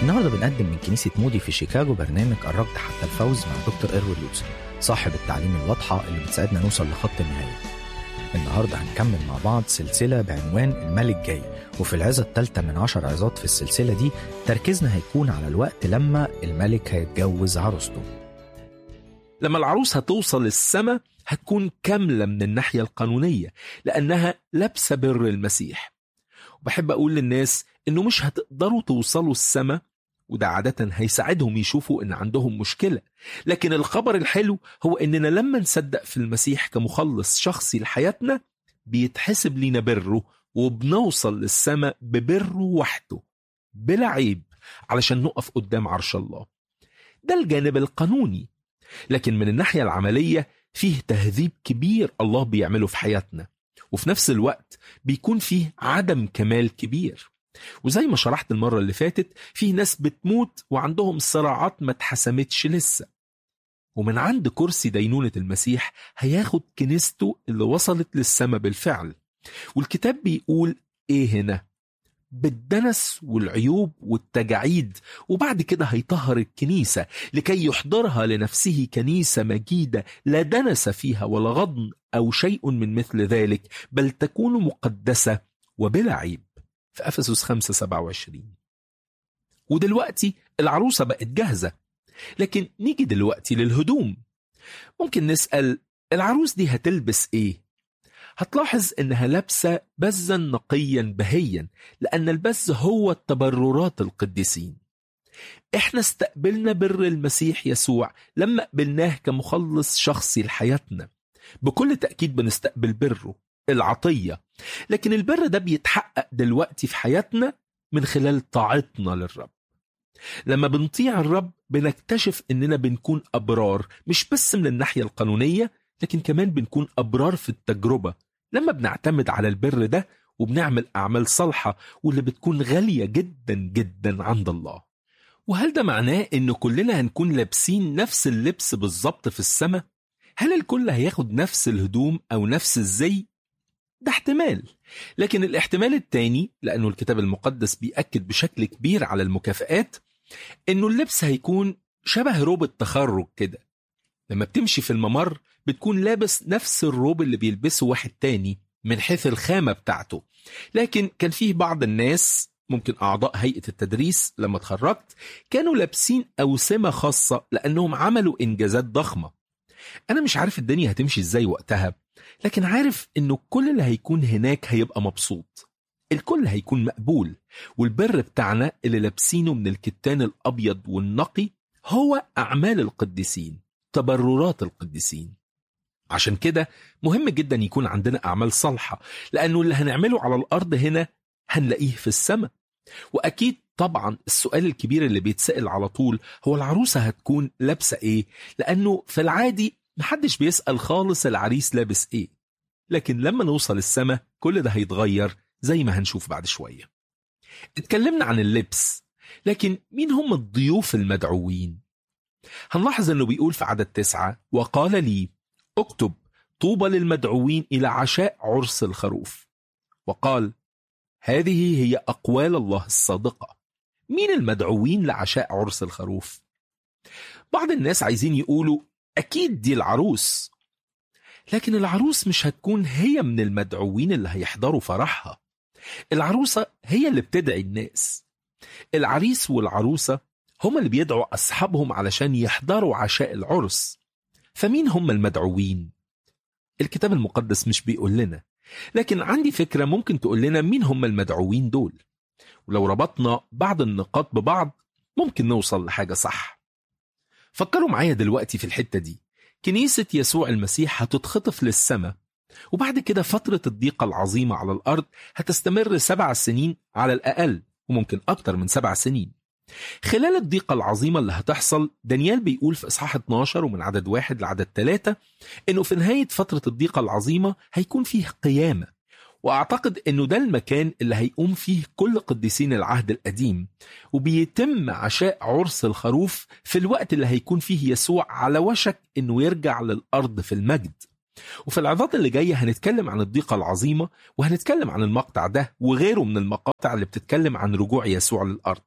النهارده بنقدم من كنيسة مودي في شيكاغو برنامج قربت حتى الفوز مع دكتور إيروين لوتسر صاحب التعليم الواضحة اللي بتساعدنا نوصل لخط النهاية النهارده هنكمل مع بعض سلسلة بعنوان الملك جاي وفي العظة الثالثة من عشر عظات في السلسلة دي تركيزنا هيكون على الوقت لما الملك هيتجوز عروسته لما العروس هتوصل السماء هتكون كاملة من الناحية القانونية لأنها لابسة بر المسيح وبحب أقول للناس إنه مش هتقدروا توصلوا السماء وده عادة هيساعدهم يشوفوا إن عندهم مشكلة لكن الخبر الحلو هو إننا لما نصدق في المسيح كمخلص شخصي لحياتنا بيتحسب لينا بره وبنوصل للسماء ببره وحده بلا عيب علشان نقف قدام عرش الله ده الجانب القانوني لكن من الناحية العملية فيه تهذيب كبير الله بيعمله في حياتنا وفي نفس الوقت بيكون فيه عدم كمال كبير وزي ما شرحت المرة اللي فاتت فيه ناس بتموت وعندهم صراعات ما اتحسمتش لسه ومن عند كرسي دينونة المسيح هياخد كنيسته اللي وصلت للسماء بالفعل والكتاب بيقول ايه هنا بالدنس والعيوب والتجاعيد وبعد كده هيطهر الكنيسة لكي يحضرها لنفسه كنيسة مجيدة لا دنس فيها ولا غضن أو شيء من مثل ذلك بل تكون مقدسة وبلا عيب في أفسس 5 27 ودلوقتي العروسة بقت جاهزة لكن نيجي دلوقتي للهدوم ممكن نسأل العروس دي هتلبس ايه هتلاحظ انها لابسه بزا نقيا بهيا لان البز هو التبررات القديسين احنا استقبلنا بر المسيح يسوع لما قبلناه كمخلص شخصي لحياتنا بكل تاكيد بنستقبل بره العطيه لكن البر ده بيتحقق دلوقتي في حياتنا من خلال طاعتنا للرب لما بنطيع الرب بنكتشف اننا بنكون ابرار مش بس من الناحيه القانونيه لكن كمان بنكون أبرار في التجربة لما بنعتمد على البر ده وبنعمل أعمال صالحة واللي بتكون غالية جدا جدا عند الله وهل ده معناه إن كلنا هنكون لابسين نفس اللبس بالظبط في السماء؟ هل الكل هياخد نفس الهدوم أو نفس الزي؟ ده احتمال لكن الاحتمال التاني لأنه الكتاب المقدس بيأكد بشكل كبير على المكافآت إنه اللبس هيكون شبه روب التخرج كده لما بتمشي في الممر بتكون لابس نفس الروب اللي بيلبسه واحد تاني من حيث الخامة بتاعته لكن كان فيه بعض الناس ممكن أعضاء هيئة التدريس لما اتخرجت كانوا لابسين أوسمة خاصة لأنهم عملوا إنجازات ضخمة أنا مش عارف الدنيا هتمشي إزاي وقتها لكن عارف إنه كل اللي هيكون هناك هيبقى مبسوط الكل هيكون مقبول والبر بتاعنا اللي لابسينه من الكتان الأبيض والنقي هو أعمال القديسين تبررات القديسين عشان كده مهم جدا يكون عندنا أعمال صالحة لأنه اللي هنعمله على الأرض هنا هنلاقيه في السماء وأكيد طبعا السؤال الكبير اللي بيتسأل على طول هو العروسة هتكون لابسة إيه لأنه في العادي محدش بيسأل خالص العريس لابس إيه لكن لما نوصل السماء كل ده هيتغير زي ما هنشوف بعد شوية اتكلمنا عن اللبس لكن مين هم الضيوف المدعوين هنلاحظ انه بيقول في عدد تسعة وقال لي اكتب طوبى للمدعوين الى عشاء عرس الخروف وقال هذه هي اقوال الله الصادقه مين المدعوين لعشاء عرس الخروف بعض الناس عايزين يقولوا اكيد دي العروس لكن العروس مش هتكون هي من المدعوين اللي هيحضروا فرحها العروسه هي اللي بتدعي الناس العريس والعروسه هم اللي بيدعوا أصحابهم علشان يحضروا عشاء العرس فمين هم المدعوين؟ الكتاب المقدس مش بيقول لنا لكن عندي فكرة ممكن تقول لنا مين هم المدعوين دول ولو ربطنا بعض النقاط ببعض ممكن نوصل لحاجة صح فكروا معايا دلوقتي في الحتة دي كنيسة يسوع المسيح هتتخطف للسماء وبعد كده فترة الضيقة العظيمة على الأرض هتستمر سبع سنين على الأقل وممكن أكتر من سبع سنين خلال الضيقة العظيمة اللي هتحصل دانيال بيقول في إصحاح 12 ومن عدد واحد لعدد ثلاثة إنه في نهاية فترة الضيقة العظيمة هيكون فيه قيامة وأعتقد إنه ده المكان اللي هيقوم فيه كل قديسين العهد القديم وبيتم عشاء عرس الخروف في الوقت اللي هيكون فيه يسوع على وشك إنه يرجع للأرض في المجد وفي العظات اللي جاية هنتكلم عن الضيقة العظيمة وهنتكلم عن المقطع ده وغيره من المقاطع اللي بتتكلم عن رجوع يسوع للأرض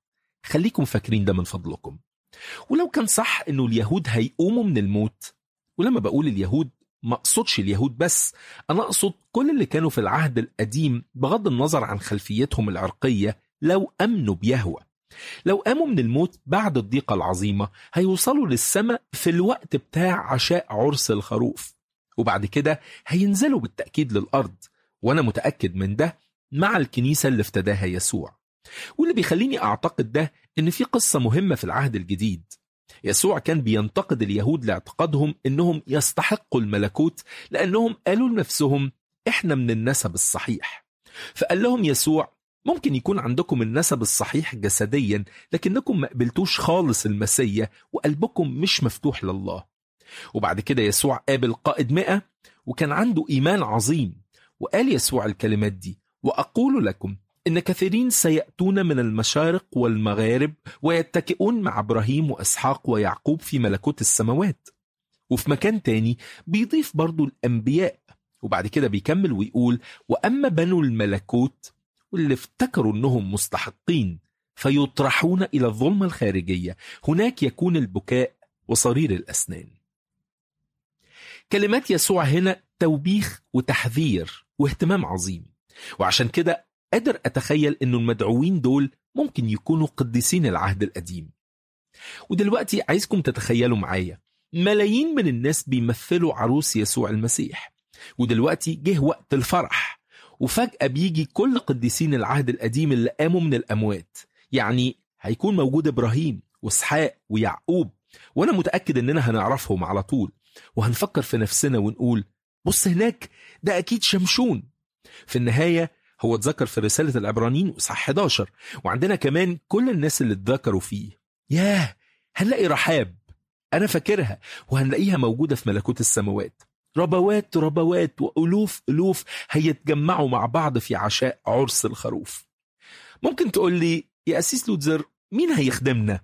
خليكم فاكرين ده من فضلكم ولو كان صح انه اليهود هيقوموا من الموت ولما بقول اليهود ما اقصدش اليهود بس انا اقصد كل اللي كانوا في العهد القديم بغض النظر عن خلفيتهم العرقيه لو امنوا بيهوى لو قاموا من الموت بعد الضيقه العظيمه هيوصلوا للسماء في الوقت بتاع عشاء عرس الخروف وبعد كده هينزلوا بالتاكيد للارض وانا متاكد من ده مع الكنيسه اللي افتداها يسوع واللي بيخليني اعتقد ده ان في قصه مهمه في العهد الجديد يسوع كان بينتقد اليهود لاعتقادهم انهم يستحقوا الملكوت لانهم قالوا لنفسهم احنا من النسب الصحيح فقال لهم يسوع ممكن يكون عندكم النسب الصحيح جسديا لكنكم ما قبلتوش خالص المسيا وقلبكم مش مفتوح لله وبعد كده يسوع قابل قائد مئة وكان عنده إيمان عظيم وقال يسوع الكلمات دي وأقول لكم إن كثيرين سيأتون من المشارق والمغارب ويتكئون مع إبراهيم وإسحاق ويعقوب في ملكوت السماوات وفي مكان تاني بيضيف برضو الأنبياء وبعد كده بيكمل ويقول وأما بنو الملكوت واللي افتكروا أنهم مستحقين فيطرحون إلى الظلمة الخارجية هناك يكون البكاء وصرير الأسنان كلمات يسوع هنا توبيخ وتحذير واهتمام عظيم وعشان كده قادر أتخيل أنه المدعوين دول ممكن يكونوا قديسين العهد القديم ودلوقتي عايزكم تتخيلوا معايا ملايين من الناس بيمثلوا عروس يسوع المسيح ودلوقتي جه وقت الفرح وفجأة بيجي كل قديسين العهد القديم اللي قاموا من الأموات يعني هيكون موجود إبراهيم وإسحاق ويعقوب وأنا متأكد إننا هنعرفهم على طول وهنفكر في نفسنا ونقول بص هناك ده أكيد شمشون في النهاية هو اتذكر في رسالة العبرانيين وإصحاح 11 وعندنا كمان كل الناس اللي اتذكروا فيه ياه هنلاقي رحاب أنا فاكرها وهنلاقيها موجودة في ملكوت السماوات ربوات ربوات وألوف ألوف هيتجمعوا مع بعض في عشاء عرس الخروف ممكن تقول لي يا أسيس لوتزر مين هيخدمنا؟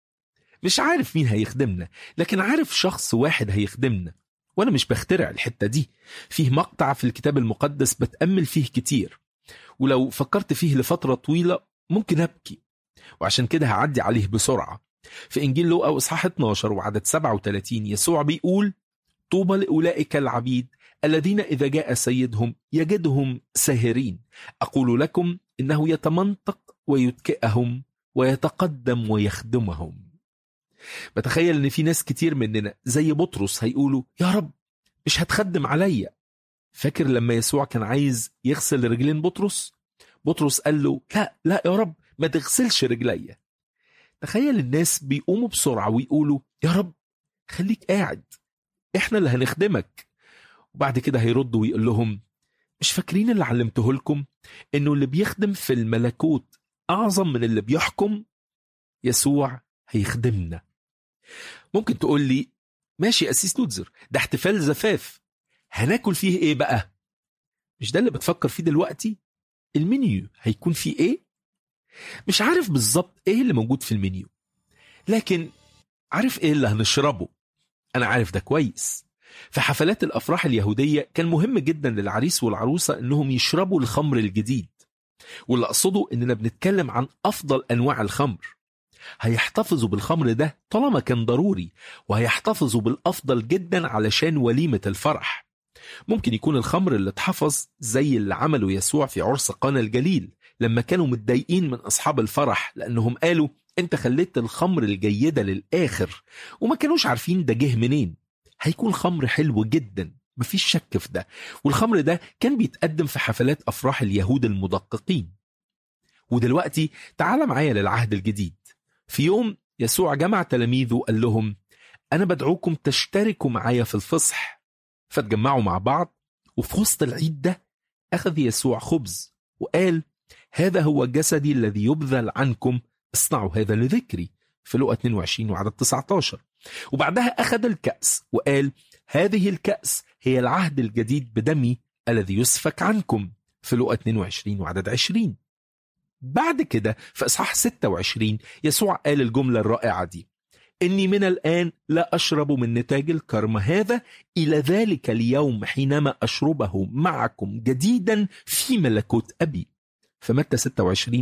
مش عارف مين هيخدمنا لكن عارف شخص واحد هيخدمنا وأنا مش بخترع الحتة دي فيه مقطع في الكتاب المقدس بتأمل فيه كتير ولو فكرت فيه لفترة طويلة ممكن أبكي وعشان كده هعدي عليه بسرعة في إنجيل لوقا إصحاح 12 وعدد 37 يسوع بيقول طوبى لأولئك العبيد الذين إذا جاء سيدهم يجدهم ساهرين أقول لكم إنه يتمنطق ويتكئهم ويتقدم ويخدمهم بتخيل إن في ناس كتير مننا زي بطرس هيقولوا يا رب مش هتخدم عليا فاكر لما يسوع كان عايز يغسل رجلين بطرس بطرس قال له لا لا يا رب ما تغسلش رجليا تخيل الناس بيقوموا بسرعة ويقولوا يا رب خليك قاعد احنا اللي هنخدمك وبعد كده هيردوا ويقول لهم مش فاكرين اللي علمته لكم انه اللي بيخدم في الملكوت اعظم من اللي بيحكم يسوع هيخدمنا ممكن تقول لي ماشي أسيس لوتزر ده احتفال زفاف هناكل فيه ايه بقى مش ده اللي بتفكر فيه دلوقتي المنيو هيكون فيه ايه مش عارف بالظبط ايه اللي موجود في المنيو لكن عارف ايه اللي هنشربه انا عارف ده كويس في حفلات الافراح اليهوديه كان مهم جدا للعريس والعروسه انهم يشربوا الخمر الجديد واللي اقصده اننا بنتكلم عن افضل انواع الخمر هيحتفظوا بالخمر ده طالما كان ضروري وهيحتفظوا بالافضل جدا علشان وليمه الفرح ممكن يكون الخمر اللي اتحفظ زي اللي عمله يسوع في عرس قانا الجليل لما كانوا متضايقين من اصحاب الفرح لانهم قالوا انت خليت الخمر الجيده للاخر وما كانوش عارفين ده جه منين هيكون خمر حلو جدا مفيش شك في ده والخمر ده كان بيتقدم في حفلات افراح اليهود المدققين ودلوقتي تعال معايا للعهد الجديد في يوم يسوع جمع تلاميذه وقال لهم انا بدعوكم تشتركوا معايا في الفصح فاتجمعوا مع بعض وفي وسط العيد ده اخذ يسوع خبز وقال هذا هو جسدي الذي يبذل عنكم اصنعوا هذا لذكري في لقا 22 وعدد 19 وبعدها أخذ الكأس وقال هذه الكأس هي العهد الجديد بدمي الذي يسفك عنكم في لقا 22 وعدد 20 بعد كده في إصحاح 26 يسوع قال الجملة الرائعة دي إني من الآن لا أشرب من نتاج الكرم هذا إلى ذلك اليوم حينما أشربه معكم جديدا في ملكوت أبي فمتى 26